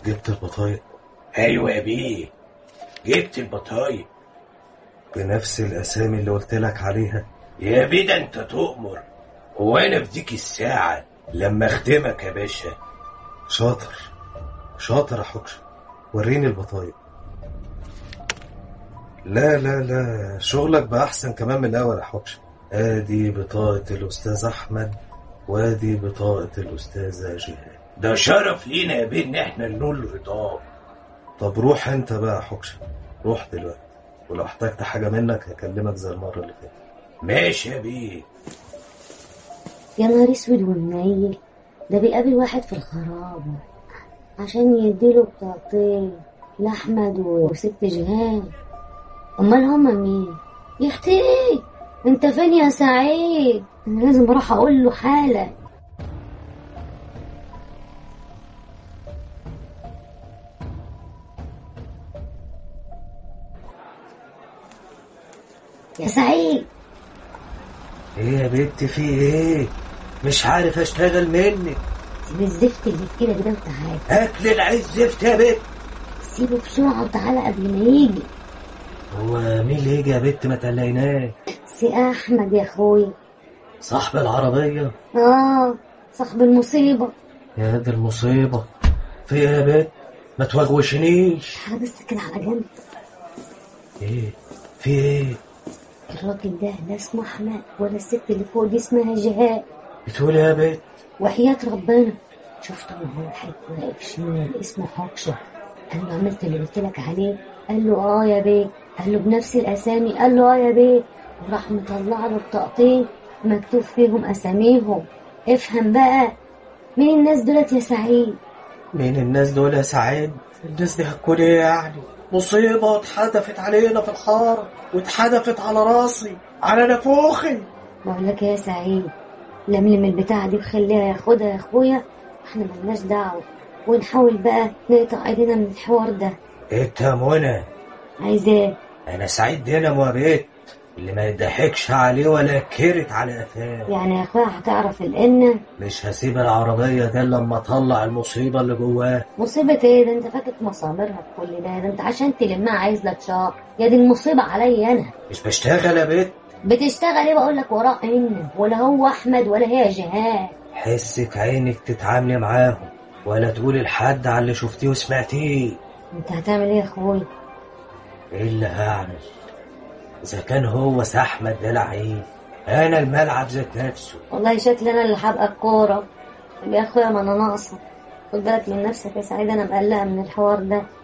جبت البطايق ايوه يا بيه جبت البطايق بنفس الاسامي اللي قلت لك عليها يا بيه ده انت تؤمر وانا في ديك الساعة لما اخدمك يا باشا شاطر شاطر يا حكش وريني البطايق لا لا لا شغلك بقى احسن كمان من الاول يا حكش ادي بطاقة الاستاذ احمد وادي بطاقة الاستاذة جهاد ده شرف لينا يا بيه ان احنا نقول رضاه طب روح انت بقى يا حكش روح دلوقتي ولو احتجت حاجة منك هكلمك زي المرة اللي فاتت ماشي يا بيه يا نهار اسود ومنيل ده بيقابل واحد في الخرابة عشان يديله بطاقتين لأحمد وست جهاد أمال هما مين؟ يا اختي انت فين يا سعيد؟ انا لازم اروح اقول له حالا يا سعيد ايه يا بنت في ايه مش عارف اشتغل منك سيب الزفت اللي في ايدك ده وتعالى اكل العيش زفت يا بنت سيبه بسرعة وتعالى قبل ما يجي هو مين اللي يجي يا بنت ما تلاقيناه سي احمد يا اخويا صاحب العربية اه صاحب المصيبة يا دي المصيبة في ايه يا بنت ما توغوشنيش تعالى بس كده على جنب ايه في ايه الراجل ده لا اسمه احمد ولا الست اللي فوق دي اسمها جهاد بتقول إيه يا بنت وحياة ربنا شفته من واحد واقف شمال اسمه حكشة قال له عملت اللي قلت لك عليه قال له اه يا بيه قال له بنفس الاسامي قال له اه يا بيه وراح مطلع له بطاقتين مكتوب فيهم اساميهم افهم بقى مين الناس دولت يا سعيد مين الناس دول يا سعيد الناس دي هتكون ايه يعني مصيبة واتحدفت علينا في الحارة واتحدفت على راسي على نافوخي بقول لك يا سعيد لملم البتاعة دي وخليها ياخدها يا اخويا احنا ملناش دعوة ونحاول بقى نقطع ايدينا من الحوار ده انت يا منى عايز ايه انا سعيد دينامو يا بيت اللي ما يضحكش عليه ولا كرت على قفاه يعني يا اخويا هتعرف الان مش هسيب العربية ده لما اطلع المصيبة اللي جواه مصيبة ايه ده انت فاكر مصابرها في كل ده ده انت عشان تلمها عايز لك شهر يا دي المصيبة عليا انا مش بشتغل يا بيت بتشتغل ايه بقول لك وراه ان ولا هو احمد ولا هي جهاد حسك عينك تتعاملي معاهم ولا تقولي لحد على اللي شفتيه وسمعتيه انت هتعمل ايه يا اخويا ايه اللي هعمل اذا كان هو احمد ده لعيب انا الملعب ذات نفسه والله شكلي انا اللي هبقى الكورة طب يا اخويا ما انا ناقصة خد بالك من نفسك يا سعيد انا مقلقة من الحوار ده